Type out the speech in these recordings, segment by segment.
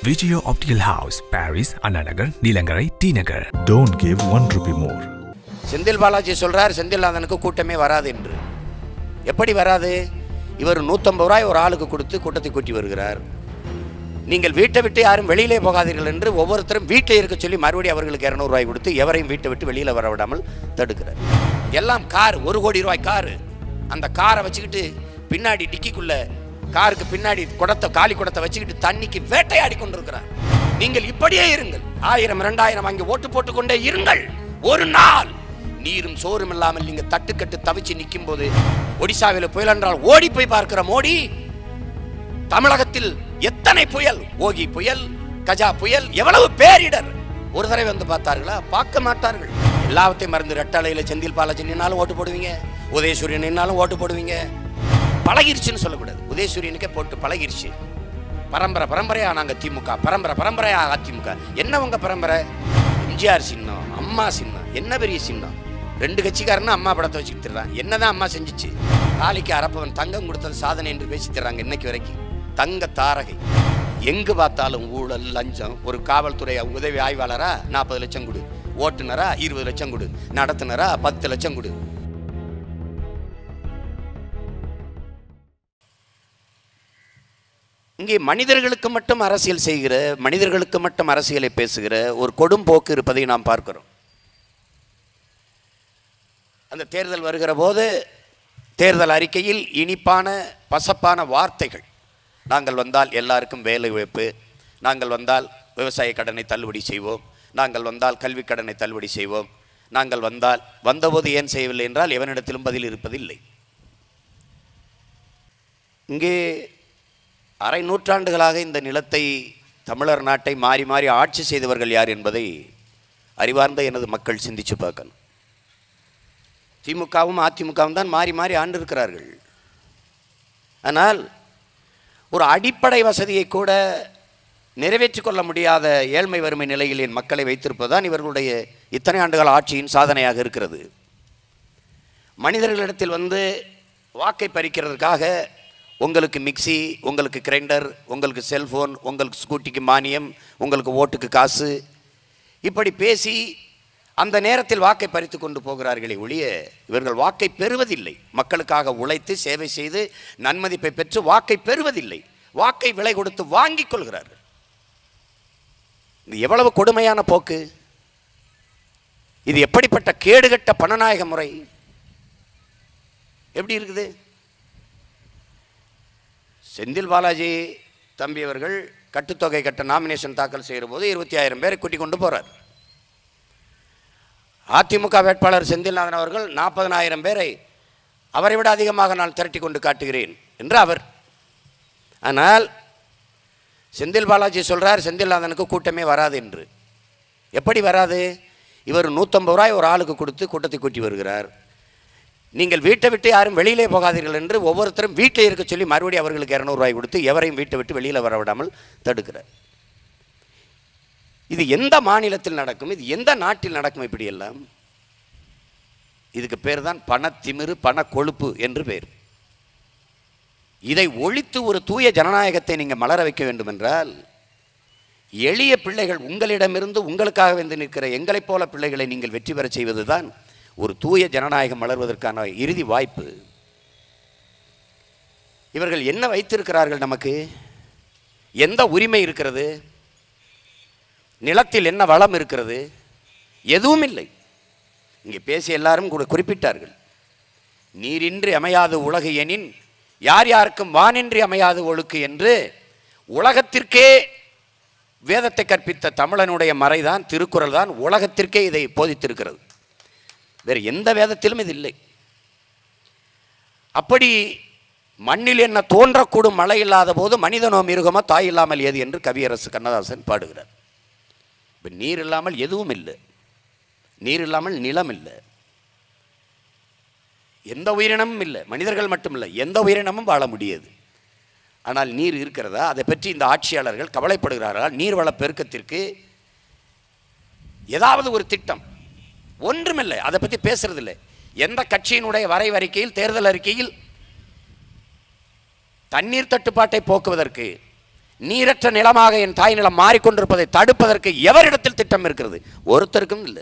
Vijaya Optical House, Paris, Ananagar, Nilangarai, T Nagar. Don't give one rupee more. Senthil Balaji சொல்றார் செந்தில்நாதனுக்கு கூட்டமே வராது என்று எப்படி வராது இவர் நூற்றம்பது ரூபாய் ஒரு ஆளுக்கு கொடுத்து கூட்டத்தை கூட்டி வருகிறார் நீங்கள் வீட்டை விட்டு யாரும் வெளியிலே போகாதீர்கள் என்று ஒவ்வொருத்தரும் வீட்டில் இருக்க சொல்லி மறுபடியும் அவர்களுக்கு இரநூறுவாய் கொடுத்து எவரையும் வீட்டை விட்டு வெளியில் வர விடாமல் தடுக்கிறார் எல்லாம் கார் ஒரு கோடி ரூபாய் காரு அந்த காரை வச்சுக்கிட்டு பின்னாடி டிக்கிக்குள்ள காருக்கு பின்னாடி குடத்தை காலி குடத்தை வச்சுக்கிட்டு தண்ணிக்கு வேட்டையாடி கொண்டிருக்கிறார் நீங்கள் இப்படியே இருங்கள் ஆயிரம் இரண்டாயிரம் அங்கே ஓட்டு போட்டுக்கொண்டே இருங்கள் ஒரு நாள் நீரும் சோறும் இல்லாமல் நீங்க தட்டுக்கட்டு தவிச்சு நிற்கும் போது ஒடிசாவில் புயல் என்றால் ஓடி போய் பார்க்கிற மோடி தமிழகத்தில் எத்தனை புயல் ஓகி புயல் கஜா புயல் எவ்வளவு பேரிடர் ஒரு தடவை வந்து பார்த்தார்களா பார்க்க மாட்டார்கள் எல்லாத்தையும் மறந்து ரெட்டாலையில செந்தில் பாலாஜி நின்னாலும் ஓட்டு போடுவீங்க உதயசூரியன் நின்னாலும் ஓட்டு போடுவீங்க பழகிருச்சுன்னு சொல்லக்கூடாது உதயசூரியனுக்கே போட்டு பழகிருச்சு பரம்பரை பரம்பரையா நாங்க திமுக பரம்பரை பரம்பரையா அதிமுக என்ன உங்க பரம்பரை எம்ஜிஆர் சின்னம் அம்மா சின்னம் என்ன பெரிய சின்னம் ரெண்டு கட்சிக்காரனும் அம்மா படத்தை வச்சுக்கிட்டு திர்றான் என்னதான் அம்மா செஞ்சுச்சு தாலிக்கு அரப்பவன் தங்கம் கொடுத்தது சாதனை என்று பேசி தர்றாங்க இன்னைக்கு வரைக்கும் தங்க தாரகை எங்கு பார்த்தாலும் ஊழல் லஞ்சம் ஒரு காவல்துறை உதவி ஆய்வாளரா நாற்பது லட்சம் கொடு ஓட்டுநரா இருபது லட்சம் கொடு நடத்துனரா பத்து லட்சம் கொடு இங்கே மனிதர்களுக்கு மட்டும் அரசியல் செய்கிற மனிதர்களுக்கு மட்டும் அரசியலை பேசுகிற ஒரு கொடும்போக்கு இருப்பதை நாம் பார்க்கிறோம் அந்த தேர்தல் வருகிற போது தேர்தல் அறிக்கையில் இனிப்பான பசப்பான வார்த்தைகள் நாங்கள் வந்தால் எல்லாருக்கும் வேலை வாய்ப்பு நாங்கள் வந்தால் விவசாய கடனை தள்ளுபடி செய்வோம் நாங்கள் வந்தால் கல்வி கடனை தள்ளுபடி செய்வோம் நாங்கள் வந்தால் வந்தபோது ஏன் செய்யவில்லை என்றால் எவனிடத்திலும் பதில் இருப்பதில்லை இங்கே அரை நூற்றாண்டுகளாக இந்த நிலத்தை தமிழர் நாட்டை மாறி மாறி ஆட்சி செய்தவர்கள் யார் என்பதை அறிவார்ந்த எனது மக்கள் சிந்திச்சு பார்க்கணும் திமுகவும் அதிமுகவும் தான் மாறி மாறி ஆண்டு இருக்கிறார்கள் ஆனால் ஒரு அடிப்படை வசதியை கூட நிறைவேற்றிக் கொள்ள முடியாத ஏழ்மை வறுமை நிலையில் என் மக்களை வைத்திருப்பதுதான் இவர்களுடைய இத்தனை ஆண்டுகால ஆட்சியின் சாதனையாக இருக்கிறது மனிதர்களிடத்தில் வந்து வாக்கை பறிக்கிறதுக்காக உங்களுக்கு மிக்சி உங்களுக்கு கிரைண்டர் உங்களுக்கு செல்ஃபோன் உங்களுக்கு ஸ்கூட்டிக்கு மானியம் உங்களுக்கு ஓட்டுக்கு காசு இப்படி பேசி அந்த நேரத்தில் வாக்கை பறித்து கொண்டு போகிறார்களே ஒழிய இவர்கள் வாக்கை பெறுவதில்லை மக்களுக்காக உழைத்து சேவை செய்து நன்மதிப்பை பெற்று வாக்கை பெறுவதில்லை வாக்கை விலை கொடுத்து வாங்கிக் கொள்கிறார்கள் இது எவ்வளவு கொடுமையான போக்கு இது எப்படிப்பட்ட கேடுகட்ட பணநாயக முறை எப்படி இருக்குது செந்தில் பாலாஜி தம்பி அவர்கள் கட்டுத்தொகை கட்ட நாமினேஷன் தாக்கல் செய்கிற போது இருபத்தி ஆயிரம் பேரை கூட்டிக் கொண்டு போறார் அதிமுக வேட்பாளர் செந்தில்நாதன் அவர்கள் நாற்பதனாயிரம் பேரை அவரை விட அதிகமாக நான் திரட்டி கொண்டு காட்டுகிறேன் என்று அவர் ஆனால் செந்தில் பாலாஜி சொல்றார் செந்தில்நாதனுக்கு கூட்டமே வராது என்று எப்படி வராது இவர் நூற்றம்பது ரூபாய் ஒரு ஆளுக்கு கொடுத்து கூட்டத்தை கூட்டி வருகிறார் நீங்கள் வீட்டை விட்டு யாரும் வெளியிலே போகாதீர்கள் என்று ஒவ்வொருத்தரும் வீட்டில் இருக்க சொல்லி மறுபடியும் அவர்களுக்கு இரநூறுவாய் கொடுத்து எவரையும் வீட்டை விட்டு வெளியில் வர விடாமல் தடுக்கிறார் இது எந்த மாநிலத்தில் நடக்கும் இது எந்த நாட்டில் நடக்கும் இப்படியெல்லாம் இதுக்கு பேர் தான் பணத்திமிரு பண கொழுப்பு என்று பேர் இதை ஒழித்து ஒரு தூய ஜனநாயகத்தை நீங்கள் மலர வைக்க வேண்டும் என்றால் எளிய பிள்ளைகள் உங்களிடமிருந்து உங்களுக்காக வந்து நிற்கிற எங்களைப் போல பிள்ளைகளை நீங்கள் வெற்றி பெறச் செய்வதுதான் ஒரு தூய ஜனநாயகம் மலர்வதற்கான இறுதி வாய்ப்பு இவர்கள் என்ன வைத்திருக்கிறார்கள் நமக்கு எந்த உரிமை இருக்கிறது நிலத்தில் என்ன வளம் இருக்கிறது எதுவும் இல்லை இங்கே பேசிய எல்லாரும் கூட குறிப்பிட்டார்கள் நீரின்றி அமையாது உலகு எனின் யார் யாருக்கும் வானின்றி அமையாது ஒழுக்கு என்று உலகத்திற்கே வேதத்தை கற்பித்த தமிழனுடைய மறைதான் திருக்குறள் தான் உலகத்திற்கே இதை போதித்திருக்கிறது வேறு எந்த வேதத்திலும் இது இல்லை அப்படி மண்ணில் என்ன தோன்றக்கூடும் மழை இல்லாத போது மனிதனோ மிருகமோ தாய் இல்லாமல் ஏது என்று கவியரசு கண்ணதாசன் பாடுகிறார் இப்போ நீர் இல்லாமல் எதுவும் இல்லை நீர் இல்லாமல் நிலம் இல்லை எந்த உயிரினமும் இல்லை மனிதர்கள் மட்டும் இல்லை எந்த உயிரினமும் வாழ முடியாது ஆனால் நீர் இருக்கிறதா அதை பற்றி இந்த ஆட்சியாளர்கள் கவலைப்படுகிறார்கள் நீர்வள பெருக்கத்திற்கு ஏதாவது ஒரு திட்டம் ஒன்றுமில்லை அதை பற்றி பேசுறதில்லை எந்த கட்சியினுடைய வரைவறிக்கையில் தேர்தல் அறிக்கையில் தண்ணீர் தட்டுப்பாட்டை போக்குவதற்கு நீரற்ற நிலமாக என் தாய் நிலம் மாறிக்கொண்டிருப்பதை தடுப்பதற்கு எவரிடத்தில் திட்டம் இருக்கிறது ஒருத்தருக்கும் இல்லை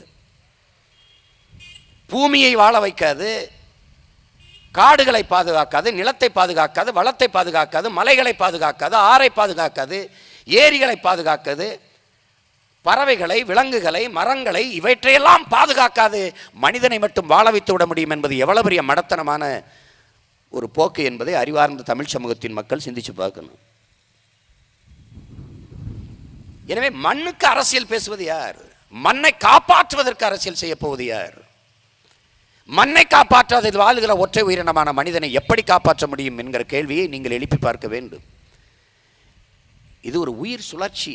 பூமியை வாழ வைக்காது காடுகளை பாதுகாக்காது நிலத்தை பாதுகாக்காது வளத்தை பாதுகாக்காது மலைகளை பாதுகாக்காது ஆறை பாதுகாக்காது ஏரிகளை பாதுகாக்காது பறவைகளை விலங்குகளை மரங்களை இவற்றையெல்லாம் பாதுகாக்காது மனிதனை மட்டும் வாழ வைத்து விட முடியும் என்பது எவ்வளவு பெரிய மடத்தனமான ஒரு போக்கு என்பதை அறிவார்ந்த தமிழ் சமூகத்தின் மக்கள் சிந்திச்சு பார்க்கணும் எனவே மண்ணுக்கு அரசியல் பேசுவது யார் மண்ணை காப்பாற்றுவதற்கு அரசியல் செய்ய போவது யார் மண்ணை காப்பாற்றாத இது வாழுகிற ஒற்றை உயிரினமான மனிதனை எப்படி காப்பாற்ற முடியும் என்கிற கேள்வியை நீங்கள் எழுப்பி பார்க்க வேண்டும் இது ஒரு உயிர் சுழற்சி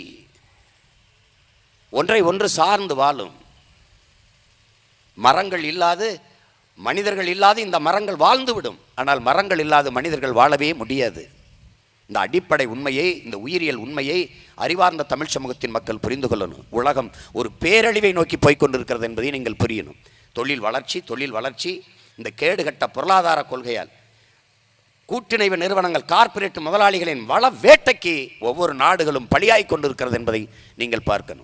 ஒன்றை ஒன்று சார்ந்து வாழும் மரங்கள் இல்லாது மனிதர்கள் இல்லாது இந்த மரங்கள் வாழ்ந்துவிடும் ஆனால் மரங்கள் இல்லாத மனிதர்கள் வாழவே முடியாது இந்த அடிப்படை உண்மையை இந்த உயிரியல் உண்மையை அறிவார்ந்த தமிழ் சமூகத்தின் மக்கள் புரிந்து கொள்ளணும் உலகம் ஒரு பேரழிவை நோக்கி போய்க் கொண்டிருக்கிறது என்பதை நீங்கள் புரியணும் தொழில் வளர்ச்சி தொழில் வளர்ச்சி இந்த கேடுகட்ட பொருளாதார கொள்கையால் கூட்டிணைவு நிறுவனங்கள் கார்ப்பரேட் முதலாளிகளின் வள வேட்டைக்கு ஒவ்வொரு நாடுகளும் பலியாய் கொண்டிருக்கிறது என்பதை நீங்கள் பார்க்கணும்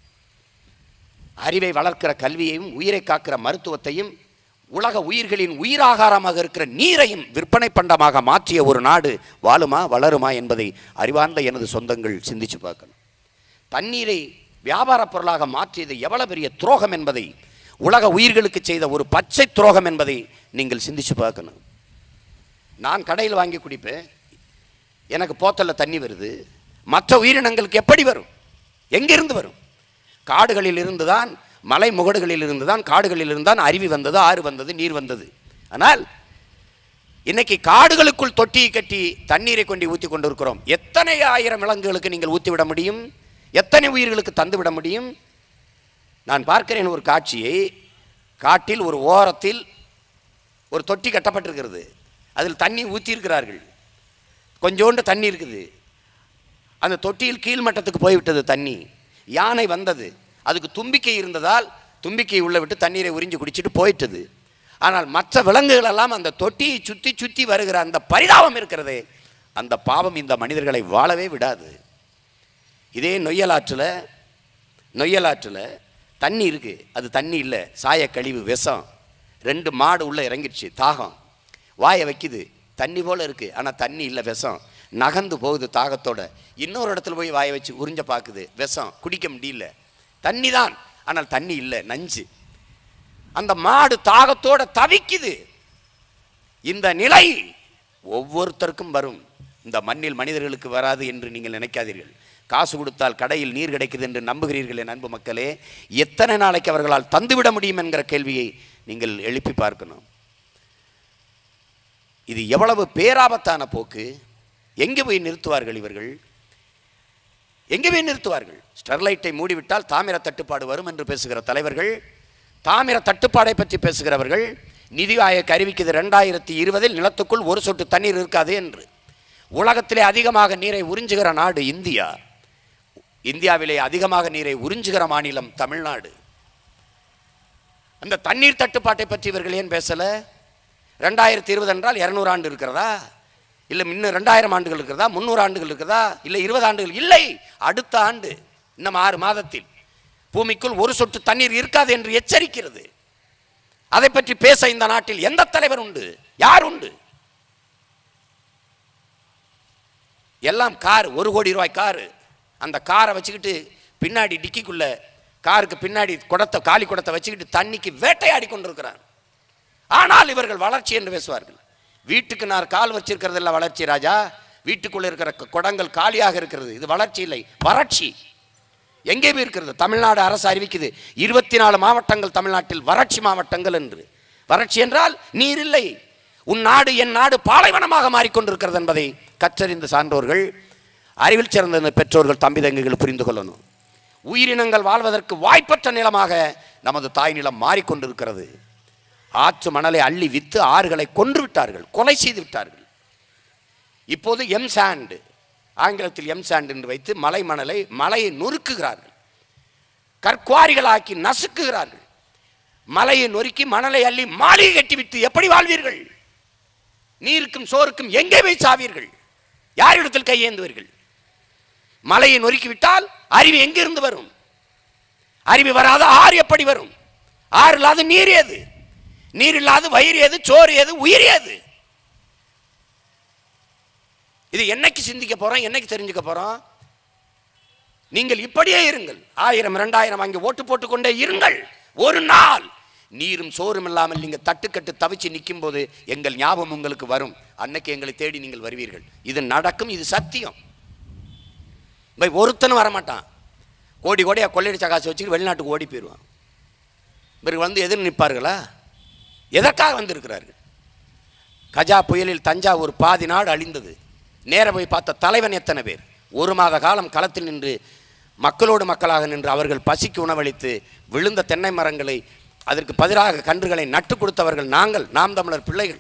அறிவை வளர்க்கிற கல்வியையும் உயிரை காக்கிற மருத்துவத்தையும் உலக உயிர்களின் உயிராகாரமாக இருக்கிற நீரையும் விற்பனை பண்டமாக மாற்றிய ஒரு நாடு வாழுமா வளருமா என்பதை அறிவார்ந்த எனது சொந்தங்கள் சிந்திச்சு பார்க்கணும் தண்ணீரை வியாபார பொருளாக மாற்றியது எவ்வளவு பெரிய துரோகம் என்பதை உலக உயிர்களுக்கு செய்த ஒரு பச்சை துரோகம் என்பதை நீங்கள் சிந்திச்சு பார்க்கணும் நான் கடையில் வாங்கி குடிப்பேன் எனக்கு போத்தலில் தண்ணி வருது மற்ற உயிரினங்களுக்கு எப்படி வரும் எங்கிருந்து வரும் காடுகளில் இருந்து தான் மலை முகடுகளில் இருந்து தான் காடுகளில் இருந்து தான் அருவி வந்தது ஆறு வந்தது நீர் வந்தது ஆனால் இன்னைக்கு காடுகளுக்குள் தொட்டியை கட்டி தண்ணீரை கொண்டு ஊற்றி கொண்டிருக்கிறோம் எத்தனை ஆயிரம் விலங்குகளுக்கு நீங்கள் ஊற்றி விட முடியும் எத்தனை உயிர்களுக்கு தந்து விட முடியும் நான் பார்க்கிறேன் ஒரு காட்சியை காட்டில் ஒரு ஓரத்தில் ஒரு தொட்டி கட்டப்பட்டிருக்கிறது அதில் தண்ணி ஊற்றியிருக்கிறார்கள் கொஞ்சோண்டு தண்ணி இருக்குது அந்த தொட்டியில் கீழ்மட்டத்துக்கு போய்விட்டது தண்ணி யானை வந்தது அதுக்கு தும்பிக்கை இருந்ததால் தும்பிக்கையை உள்ள விட்டு தண்ணீரை உறிஞ்சு குடிச்சிட்டு போயிட்டது ஆனால் மற்ற விலங்குகள் எல்லாம் அந்த தொட்டியை சுற்றி சுற்றி வருகிற அந்த பரிதாபம் இருக்கிறதே அந்த பாவம் இந்த மனிதர்களை வாழவே விடாது இதே நொய்யலாற்றில் நொய்யலாற்றில் தண்ணி இருக்குது அது தண்ணி இல்லை சாய கழிவு விஷம் ரெண்டு மாடு உள்ளே இறங்கிடுச்சு தாகம் வாயை வைக்குது தண்ணி போல் இருக்குது ஆனால் தண்ணி இல்லை விஷம் நகர்ந்து போகுது தாகத்தோட இன்னொரு இடத்துல போய் வாயை வச்சு உறிஞ்ச பார்க்குது விஷம் குடிக்க முடியல தண்ணி தான் ஆனால் தண்ணி இல்லை நஞ்சு அந்த மாடு தாகத்தோட தவிக்குது இந்த நிலை ஒவ்வொருத்தருக்கும் வரும் இந்த மண்ணில் மனிதர்களுக்கு வராது என்று நீங்கள் நினைக்காதீர்கள் காசு கொடுத்தால் கடையில் நீர் கிடைக்குது என்று நம்புகிறீர்கள் என் அன்பு மக்களே எத்தனை நாளைக்கு அவர்களால் தந்துவிட முடியும் என்கிற கேள்வியை நீங்கள் எழுப்பி பார்க்கணும் இது எவ்வளவு பேராபத்தான போக்கு எங்கே போய் நிறுத்துவார்கள் இவர்கள் எங்கே போய் நிறுத்துவார்கள் ஸ்டெர்லைட்டை மூடிவிட்டால் தாமிர தட்டுப்பாடு வரும் என்று பேசுகிற தலைவர்கள் தாமிர தட்டுப்பாடை பற்றி பேசுகிறவர்கள் நிதி ஆயோக் அறிவிக்குது ரெண்டாயிரத்தி இருபதில் நிலத்துக்குள் ஒரு சொட்டு தண்ணீர் இருக்காது என்று உலகத்திலே அதிகமாக நீரை உறிஞ்சுகிற நாடு இந்தியா இந்தியாவிலே அதிகமாக நீரை உறிஞ்சுகிற மாநிலம் தமிழ்நாடு அந்த தண்ணீர் தட்டுப்பாட்டை பற்றி இவர்கள் ஏன் பேசலை ரெண்டாயிரத்தி இருபது என்றால் இரநூறு ஆண்டு இருக்கிறதா இல்லை இன்னும் ரெண்டாயிரம் ஆண்டுகள் இருக்கிறதா முந்நூறு ஆண்டுகள் இருக்கிறதா இல்லை இருபது ஆண்டுகள் இல்லை அடுத்த ஆண்டு இன்னும் ஆறு மாதத்தில் பூமிக்குள் ஒரு சொட்டு தண்ணீர் இருக்காது என்று எச்சரிக்கிறது அதை பற்றி பேச இந்த நாட்டில் எந்த தலைவர் உண்டு யார் உண்டு எல்லாம் கார் ஒரு கோடி ரூபாய் காரு அந்த காரை வச்சுக்கிட்டு பின்னாடி டிக்கிக்குள்ள காருக்கு பின்னாடி குடத்தை காலி குடத்தை வச்சுக்கிட்டு தண்ணிக்கு வேட்டையாடி கொண்டிருக்கிறார் ஆனால் இவர்கள் வளர்ச்சி என்று பேசுவார்கள் வீட்டுக்கு நான் கால் வச்சிருக்கிறது இல்லை வளர்ச்சி ராஜா வீட்டுக்குள்ள இருக்கிற கு- குடங்கள் காலியாக இருக்கிறது இது வளர்ச்சி இல்லை வறட்சி எங்கே போய் இருக்கிறது தமிழ்நாடு அரசு அறிவிக்குது இருபத்தி நாலு மாவட்டங்கள் தமிழ்நாட்டில் வறட்சி மாவட்டங்கள் என்று வறட்சி என்றால் நீர் இல்லை உன் நாடு என் நாடு பாலைவனமாக மாறிக்கொண்டிருக்கிறது என்பதை கற்றறிந்த சான்றோர்கள் அறிவில் சிறந்த இந்த பெற்றோர்கள் தம்பி தங்கைகள் புரிந்து கொள்ளணும் உயிரினங்கள் வாழ்வதற்கு வாய்ப்பற்ற நிலமாக நமது தாய் நிலம் மாறிக்கொண்டிருக்கிறது ஆற்று மணலை அள்ளி வித்து ஆறுகளை கொன்று விட்டார்கள் கொலை செய்து விட்டார்கள் இப்போது எம் சாண்ட் ஆங்கிலத்தில் எம் சாண்ட் என்று வைத்து மலை மணலை மலையை நொறுக்குகிறார்கள் கற்குவாரிகளாக்கி நசுக்குகிறார்கள் மலையை நொறுக்கி மணலை அள்ளி மாளிகை கட்டிவிட்டு எப்படி வாழ்வீர்கள் நீருக்கும் சோறுக்கும் எங்கே போய் சாவீர்கள் யாரிடத்தில் கையேந்துவீர்கள் மலையை நொறுக்கி விட்டால் அறிவு எங்கிருந்து வரும் அறிவு வராத ஆறு எப்படி வரும் ஆறு இல்லாத நீர் ஏது நீர் இல்லாத வயிறு ஏது சோறு ஏது உயிர் ஏது இது என்னைக்கு சிந்திக்க போறோம் என்னைக்கு தெரிஞ்சுக்க போறோம் நீங்கள் இப்படியே இருங்கள் ஆயிரம் இரண்டாயிரம் வாங்கி ஓட்டு போட்டுக்கொண்டே இருங்கள் ஒரு நாள் நீரும் சோறும் இல்லாமல் நீங்க தட்டுக்கட்டு தவிச்சு நிற்கும் போது எங்கள் ஞாபகம் உங்களுக்கு வரும் அன்னைக்கு எங்களை தேடி நீங்கள் வருவீர்கள் இது நடக்கும் இது சத்தியம் பை ஒருத்தனும் வரமாட்டான் கோடி கோடியா கொள்ளையடிச்ச காசு வச்சுட்டு வெளிநாட்டுக்கு ஓடி போயிடுவான் பிறகு வந்து எதிர் நிற்பார்களா எதற்காக வந்திருக்கிறார்கள் கஜா புயலில் தஞ்சாவூர் பாதி நாடு அழிந்தது நேர போய் பார்த்த தலைவன் எத்தனை பேர் ஒரு மாத காலம் களத்தில் நின்று மக்களோடு மக்களாக நின்று அவர்கள் பசிக்கு உணவளித்து விழுந்த தென்னை மரங்களை அதற்கு பதிலாக கன்றுகளை நட்டு கொடுத்தவர்கள் நாங்கள் நாம் தமிழர் பிள்ளைகள்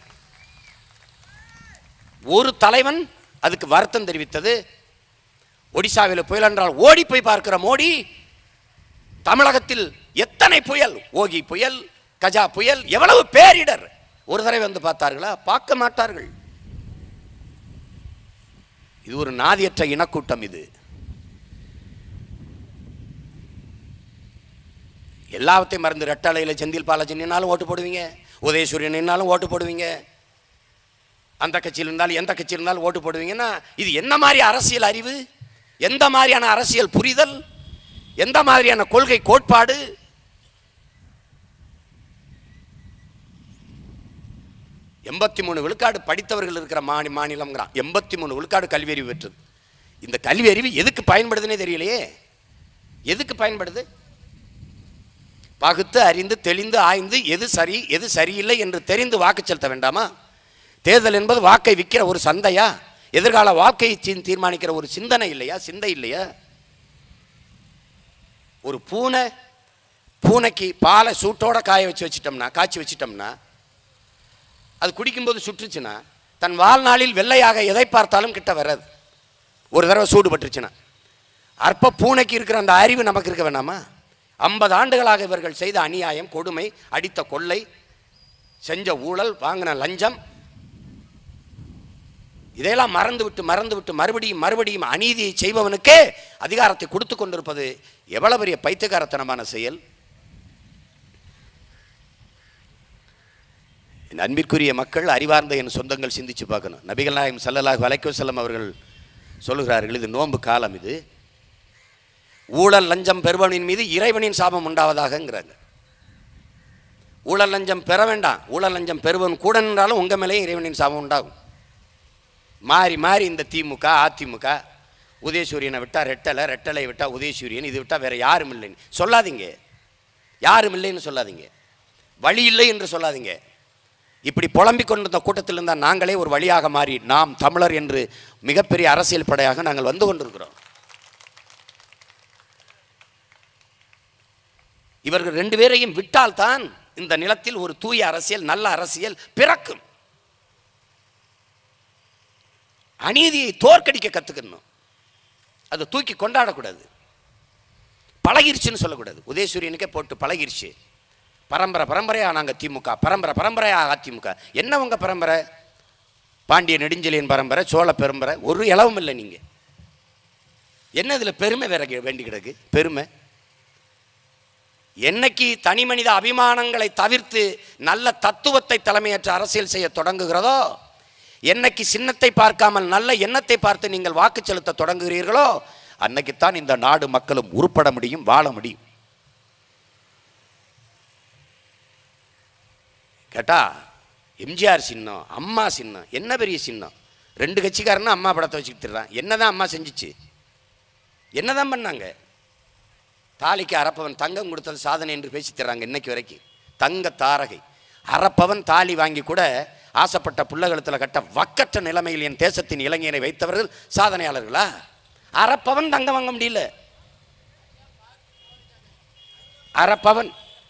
ஒரு தலைவன் அதுக்கு வருத்தம் தெரிவித்தது ஒடிசாவில் புயல் என்றால் ஓடி போய் பார்க்கிற மோடி தமிழகத்தில் எத்தனை புயல் ஓகி புயல் கஜா புயல் எவ்வளவு பேரிடர் ஒரு தடவை வந்து பார்த்தார்களா பார்க்க மாட்டார்கள் இது ஒரு நாதியற்ற இனக்கூட்டம் இது எல்லாத்தையும் மறந்து ரெட்டாலையில் செந்தில் பாலாஜி நின்னாலும் ஓட்டு போடுவீங்க உதயசூரியன் நின்னாலும் ஓட்டு போடுவீங்க அந்த கட்சியில் இருந்தாலும் எந்த கட்சியில் இருந்தாலும் ஓட்டு போடுவீங்கன்னா இது என்ன மாதிரி அரசியல் அறிவு எந்த மாதிரியான அரசியல் புரிதல் எந்த மாதிரியான கொள்கை கோட்பாடு எண்பத்தி மூணு விழுக்காடு படித்தவர்கள் இருக்கிற மாநி மாநிலம்ங்கிறான் எண்பத்தி மூணு விழுக்காடு கல்வி அறிவு பெற்றது இந்த கல்வி அறிவு எதுக்கு பயன்படுதுன்னே தெரியலையே எதுக்கு பயன்படுது பகுத்து அறிந்து தெளிந்து ஆய்ந்து எது சரி எது சரியில்லை என்று தெரிந்து வாக்கு செலுத்த வேண்டாமா தேர்தல் என்பது வாக்கை விற்கிற ஒரு சந்தையா எதிர்கால வாழ்க்கையை தீ- தீர்மானிக்கிற ஒரு சிந்தனை இல்லையா சிந்தை இல்லையா ஒரு பூனை பூனைக்கு பாலை சூட்டோட காய வச்சு வச்சிட்டோம்னா காய்ச்சி வச்சிட்டோம்னா அது குடிக்கும்போது சுற்றுச்சுன்னா தன் வாழ்நாளில் வெள்ளையாக எதை பார்த்தாலும் கிட்ட வராது ஒரு தடவை சூடு பட்டுருச்சுன்னா அற்ப பூனைக்கு இருக்கிற அந்த அறிவு நமக்கு இருக்க வேணாமா ஐம்பது ஆண்டுகளாக இவர்கள் செய்த அநியாயம் கொடுமை அடித்த கொள்ளை செஞ்ச ஊழல் வாங்கின லஞ்சம் இதையெல்லாம் மறந்து விட்டு மறந்து விட்டு மறுபடியும் மறுபடியும் அநீதியை செய்பவனுக்கே அதிகாரத்தை கொடுத்து கொண்டிருப்பது எவ்வளவு பெரிய பைத்தியகாரத்தனமான செயல் என் அன்பிற்குரிய மக்கள் அறிவார்ந்த என் சொந்தங்கள் சிந்திச்சு பார்க்கணும் நபிகள் நாயகம் ஸல்லல்லாஹு அலைஹி வஸல்லம் அவர்கள் சொல்லுகிறார்கள் இது நோன்பு காலம் இது ஊழல் லஞ்சம் பெறுபவனின் மீது இறைவனின் சாபம் உண்டாவதாகங்கிறாங்க ஊழல் லஞ்சம் பெற வேண்டாம் ஊழல் லஞ்சம் பெறுவன் கூட நின்றாலும் உங்கள் மேலேயும் இறைவனின் சாபம் உண்டாகும் மாறி மாறி இந்த திமுக அதிமுக உதயசூரியனை விட்டால் ரெட்டலை ரெட்டலை விட்டால் உதயசூரியன் இது விட்டால் வேற யாரும் இல்லைன்னு சொல்லாதீங்க யாரும் இல்லைன்னு சொல்லாதீங்க வழி இல்லை என்று சொல்லாதீங்க இப்படி புலம்பிக் கொண்டிருந்த கூட்டத்தில் இருந்தால் நாங்களே ஒரு வழியாக மாறி நாம் தமிழர் என்று மிகப்பெரிய அரசியல் படையாக நாங்கள் வந்து கொண்டிருக்கிறோம் இவர்கள் ரெண்டு பேரையும் விட்டால்தான் இந்த நிலத்தில் ஒரு தூய அரசியல் நல்ல அரசியல் பிறக்கும் அநீதியை தோற்கடிக்க கத்துக்கணும் அதை தூக்கி கொண்டாடக்கூடாது பழகிருச்சுன்னு சொல்லக்கூடாது உதயசூரியனுக்கே போட்டு பழகிருச்சு பரம்பரை பரம்பரையா நாங்கள் திமுக பரம்பரை பரம்பரையா அதிமுக என்ன உங்க பரம்பரை பாண்டிய நெடுஞ்செழியன் பரம்பரை சோழ பரம்பரை ஒரு இளவும் இல்லை நீங்கள் என்ன இதில் பெருமை வேற கே- வேண்டி கிடக்கு பெருமை என்னைக்கு தனி மனித அபிமானங்களை தவிர்த்து நல்ல தத்துவத்தை தலைமையேற்ற அரசியல் செய்ய தொடங்குகிறதோ என்னைக்கு சின்னத்தை பார்க்காமல் நல்ல எண்ணத்தை பார்த்து நீங்கள் வாக்கு செலுத்த தொடங்குகிறீர்களோ அன்னைக்குத்தான் இந்த நாடு மக்களும் உருப்பட முடியும் வாழ முடியும் கேட்டா எம்ஜிஆர் சின்னம் அம்மா சின்னம் என்ன பெரிய சின்னம் ரெண்டு கட்சிக்காரனும் அம்மா படத்தை வச்சுக்கிட்டு திரிறான். என்னதான் அம்மா செஞ்சுச்சு என்னதான் பண்ணாங்க தாலிக்கு அறப்பவன் தங்கம் கொடுத்தது சாதனை என்று பேசி தர்றாங்க இன்னைக்கு வரைக்கும் தங்க தாரகை அறப்பவன் தாலி வாங்கி கூட ஆசைப்பட்ட புள்ளகலத்தில் கட்ட வக்கற்ற நிலைமையில் என் தேசத்தின் இளைஞரை வைத்தவர்கள் சாதனையாளர்களா அறப்பவன் தங்கம் வாங்க முடியல அறப்பவன்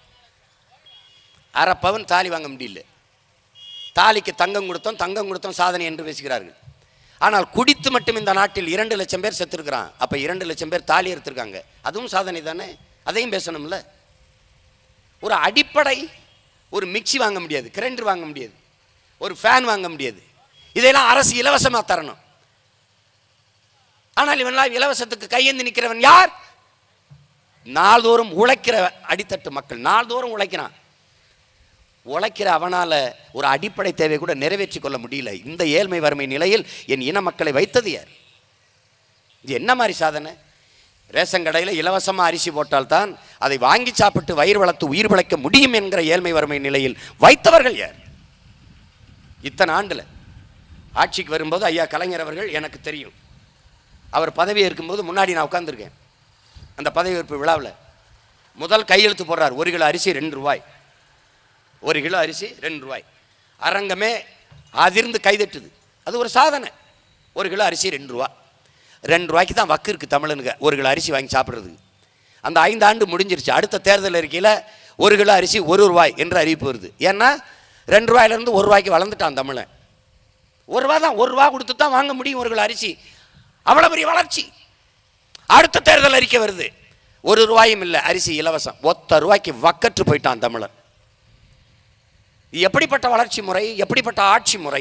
அறப்பவன் தாலி வாங்க முடியல தாலிக்கு தங்கம் கொடுத்தோம் தங்கம் கொடுத்தோம் சாதனை என்று பேசுகிறார்கள் ஆனால் குடித்து மட்டும் இந்த நாட்டில் இரண்டு லட்சம் பேர் செத்துருக்கிறான் அப்போ இரண்டு லட்சம் பேர் தாலி எடுத்திருக்காங்க அதுவும் சாதனை தானே அதையும் பேசணும்ல ஒரு அடிப்படை ஒரு மிக்ஸி வாங்க முடியாது கிரைண்டர் வாங்க முடியாது ஒரு ஃபேன் வாங்க முடியாது இதையெல்லாம் அரசு இலவசமாக தரணும் ஆனால் இவன்லாம் இலவசத்துக்கு கையேந்தி நிற்கிறவன் யார் நாள்தோறும் உழைக்கிற அடித்தட்டு மக்கள் நாள்தோறும் உழைக்கிறான் உழைக்கிற அவனால ஒரு அடிப்படை தேவை கூட நிறைவேற்றிக் கொள்ள முடியல இந்த ஏழ்மை வறுமை நிலையில் என் இன மக்களை வைத்தது யார் இது என்ன மாதிரி சாதனை ரேஷன் கடையில் இலவசமாக அரிசி போட்டால்தான் அதை வாங்கி சாப்பிட்டு வயிறு வளர்த்து உயிர் பிழைக்க முடியும் என்கிற ஏழ்மை வறுமை நிலையில் வைத்தவர்கள் யார் இத்தனை ஆண்டுல ஆட்சிக்கு வரும்போது ஐயா கலைஞர் அவர்கள் எனக்கு தெரியும் அவர் பதவி இருக்கும்போது முன்னாடி நான் உட்காந்துருக்கேன் அந்த பதவியேற்பு விழாவில் முதல் கையெழுத்து போடுறார் ஒரு கிலோ அரிசி ரெண்டு ரூபாய் ஒரு கிலோ அரிசி ரெண்டு ரூபாய் அரங்கமே அதிர்ந்து கைதட்டுது அது ஒரு சாதனை ஒரு கிலோ அரிசி ரெண்டு ரூபா ரெண்டு ரூபாய்க்கு தான் வக்கு இருக்குது தமிழனுக்கு ஒரு கிலோ அரிசி வாங்கி சாப்பிட்றதுக்கு அந்த ஐந்து ஆண்டு முடிஞ்சிருச்சு அடுத்த தேர்தல் அறிக்கையில் ஒரு கிலோ அரிசி ஒரு ரூபாய் என்று அறிவிப்பு வருது ஏன்னா ரெண்டு ரூபாயிலேருந்து ஒரு ரூபாய்க்கு வளர்ந்துட்டான் தமிழன் ஒரு ரூபா தான் ஒரு ரூபா கொடுத்து தான் வாங்க முடியும் ஒரு கிலோ அரிசி அவ்வளோ பெரிய வளர்ச்சி அடுத்த தேர்தல் அறிக்கை வருது ஒரு ரூபாயும் இல்லை அரிசி இலவசம் ஒத்த ரூபாய்க்கு வக்கற்று போயிட்டான் தமிழன் இது எப்படிப்பட்ட வளர்ச்சி முறை எப்படிப்பட்ட ஆட்சி முறை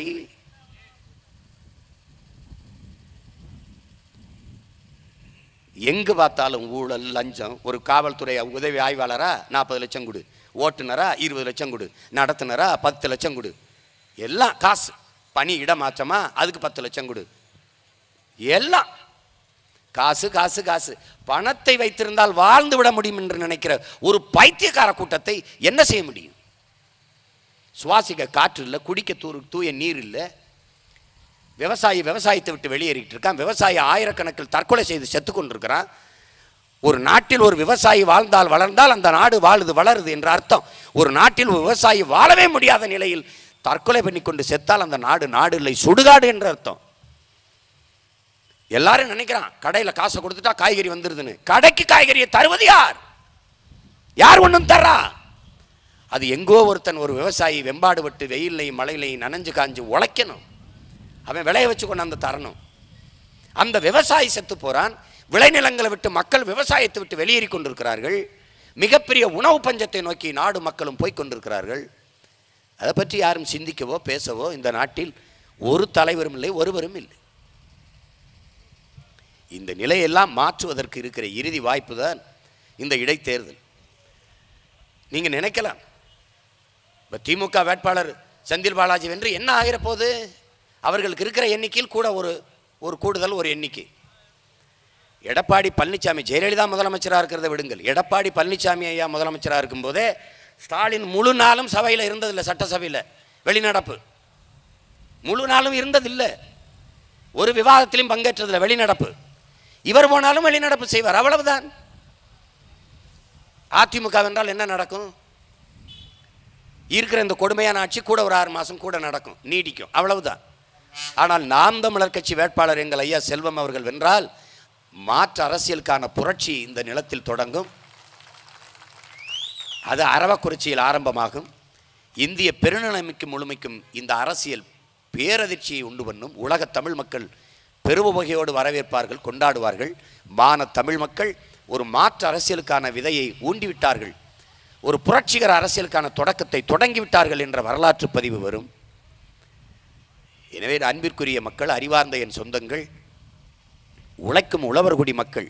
எங்கு பார்த்தாலும் ஊழல் லஞ்சம் ஒரு காவல்துறை உதவி ஆய்வாளரா நாற்பது லட்சம் கொடு ஓட்டுநரா இருபது லட்சம் கொடு நடத்துனரா பத்து லட்சம் கொடு எல்லாம் காசு பணி இடமாற்றமா அதுக்கு பத்து லட்சம் கொடு எல்லாம் காசு காசு காசு பணத்தை வைத்திருந்தால் வாழ்ந்து விட முடியும் என்று நினைக்கிற ஒரு பைத்தியக்கார கூட்டத்தை என்ன செய்ய முடியும் சுவாசிக்க காற்று இல்லை குடிக்க தூரு தூய நீர் இல்லை விவசாயி விவசாயத்தை விட்டு வெளியேறிட்டு இருக்கான் விவசாயி ஆயிரக்கணக்கில் தற்கொலை செய்து செத்து கொண்டிருக்கிறான் ஒரு நாட்டில் ஒரு விவசாயி வாழ்ந்தால் வளர்ந்தால் அந்த நாடு வாழுது வளருது என்ற அர்த்தம் ஒரு நாட்டில் ஒரு விவசாயி வாழவே முடியாத நிலையில் தற்கொலை பண்ணி கொண்டு செத்தால் அந்த நாடு நாடு இல்லை சுடுகாடு என்ற அர்த்தம் எல்லாரும் நினைக்கிறான் கடையில் காசை கொடுத்துட்டா காய்கறி வந்துருதுன்னு கடைக்கு காய்கறியை தருவது யார் யார் ஒன்றும் தர்றா அது எங்கோ ஒருத்தன் ஒரு விவசாயி வெம்பாடுபட்டு வெயிலையும் மழையிலையும் நனைஞ்சு காஞ்சு உழைக்கணும் அவன் விளைய வச்சு கொண்டாந்து தரணும் அந்த விவசாயி செத்து போறான் விளைநிலங்களை விட்டு மக்கள் விவசாயத்தை விட்டு வெளியேறி கொண்டிருக்கிறார்கள் மிகப்பெரிய உணவு பஞ்சத்தை நோக்கி நாடு மக்களும் போய் கொண்டிருக்கிறார்கள் அதை பற்றி யாரும் சிந்திக்கவோ பேசவோ இந்த நாட்டில் ஒரு தலைவரும் இல்லை ஒருவரும் இல்லை இந்த நிலையெல்லாம் மாற்றுவதற்கு இருக்கிற இறுதி வாய்ப்பு தான் இந்த இடைத்தேர்தல் நீங்க நினைக்கலாம் இப்போ திமுக வேட்பாளர் செந்தில் பாலாஜி வென்று என்ன ஆகிற போது அவர்களுக்கு இருக்கிற எண்ணிக்கையில் கூட ஒரு ஒரு கூடுதல் ஒரு எண்ணிக்கை எடப்பாடி பழனிசாமி ஜெயலலிதா முதலமைச்சராக இருக்கிறத விடுங்கள் எடப்பாடி பழனிசாமி ஐயா முதலமைச்சராக இருக்கும்போதே ஸ்டாலின் முழு நாளும் சபையில் இருந்ததில்லை சட்டசபையில் வெளிநடப்பு முழு நாளும் இருந்ததில்லை ஒரு விவாதத்திலும் பங்கேற்றதில்லை வெளிநடப்பு இவர் போனாலும் வெளிநடப்பு செய்வார் அவ்வளவுதான் அதிமுக என்றால் என்ன நடக்கும் இருக்கிற இந்த கொடுமையான ஆட்சி கூட ஒரு ஆறு மாதம் கூட நடக்கும் நீடிக்கும் அவ்வளவுதான் ஆனால் நாம் தமிழர் கட்சி வேட்பாளர் எங்கள் ஐயா செல்வம் அவர்கள் வென்றால் மாற்று அரசியலுக்கான புரட்சி இந்த நிலத்தில் தொடங்கும் அது அரவக்குறிச்சியில் ஆரம்பமாகும் இந்திய பெருநிலைமைக்கும் முழுமைக்கும் இந்த அரசியல் பேரதிர்ச்சியை உண்டு பண்ணும் உலக தமிழ் மக்கள் பெருவகையோடு வரவேற்பார்கள் கொண்டாடுவார்கள் மான தமிழ் மக்கள் ஒரு மாற்று அரசியலுக்கான விதையை ஊண்டிவிட்டார்கள் ஒரு புரட்சிகர அரசியலுக்கான தொடக்கத்தை தொடங்கிவிட்டார்கள் என்ற வரலாற்று பதிவு வரும் எனவே அன்பிற்குரிய மக்கள் அறிவார்ந்த என் சொந்தங்கள் உழைக்கும் உழவர்குடி மக்கள்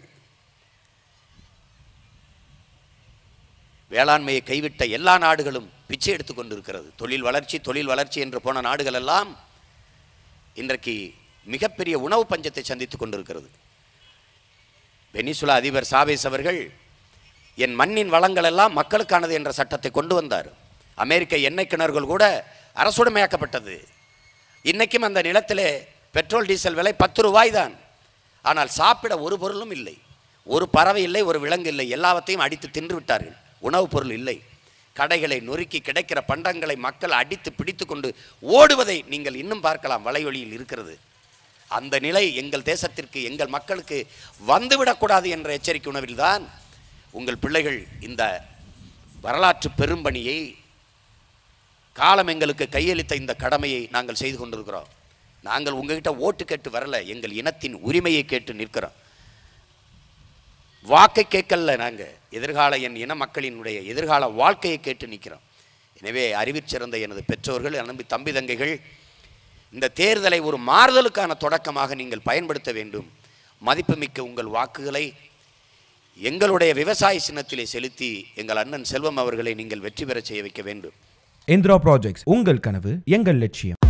வேளாண்மையை கைவிட்ட எல்லா நாடுகளும் பிச்சை எடுத்துக் கொண்டிருக்கிறது தொழில் வளர்ச்சி தொழில் வளர்ச்சி என்று போன நாடுகள் எல்லாம் இன்றைக்கு மிகப்பெரிய உணவு பஞ்சத்தை சந்தித்துக் கொண்டிருக்கிறது வெனிசுலா அதிபர் சாவேஸ் அவர்கள் என் மண்ணின் வளங்கள் எல்லாம் மக்களுக்கானது என்ற சட்டத்தை கொண்டு வந்தார் அமெரிக்க எண்ணெய் கிணறுகள் கூட அரசுடைமையாக்கப்பட்டது இன்னைக்கும் அந்த நிலத்திலே பெட்ரோல் டீசல் விலை பத்து ரூபாய் தான் ஆனால் சாப்பிட ஒரு பொருளும் இல்லை ஒரு பறவை இல்லை ஒரு விலங்கு இல்லை எல்லாவற்றையும் அடித்து தின்று விட்டார்கள் உணவுப் பொருள் இல்லை கடைகளை நொறுக்கி கிடைக்கிற பண்டங்களை மக்கள் அடித்து பிடித்து கொண்டு ஓடுவதை நீங்கள் இன்னும் பார்க்கலாம் வலையொலியில் இருக்கிறது அந்த நிலை எங்கள் தேசத்திற்கு எங்கள் மக்களுக்கு வந்துவிடக்கூடாது என்ற எச்சரிக்கை உணவில்தான் உங்கள் பிள்ளைகள் இந்த வரலாற்று பெரும்பணியை காலம் எங்களுக்கு கையளித்த இந்த கடமையை நாங்கள் செய்து கொண்டிருக்கிறோம் நாங்கள் உங்ககிட்ட ஓட்டு கேட்டு வரல எங்கள் இனத்தின் உரிமையை கேட்டு நிற்கிறோம் வாக்கை கேட்கல நாங்கள் எதிர்கால என் இன மக்களினுடைய எதிர்கால வாழ்க்கையை கேட்டு நிற்கிறோம் எனவே அறிவிற் சிறந்த எனது பெற்றோர்கள் அன்பு தம்பி தங்கைகள் இந்த தேர்தலை ஒரு மாறுதலுக்கான தொடக்கமாக நீங்கள் பயன்படுத்த வேண்டும் மதிப்புமிக்க உங்கள் வாக்குகளை எங்களுடைய விவசாய சின்னத்திலே செலுத்தி எங்கள் அண்ணன் செல்வம் அவர்களை நீங்கள் வெற்றி பெறச் செய்ய வைக்க வேண்டும் இந்திரா ப்ராஜெக்ட்ஸ் உங்கள் கனவு எங்கள் லட்சியம்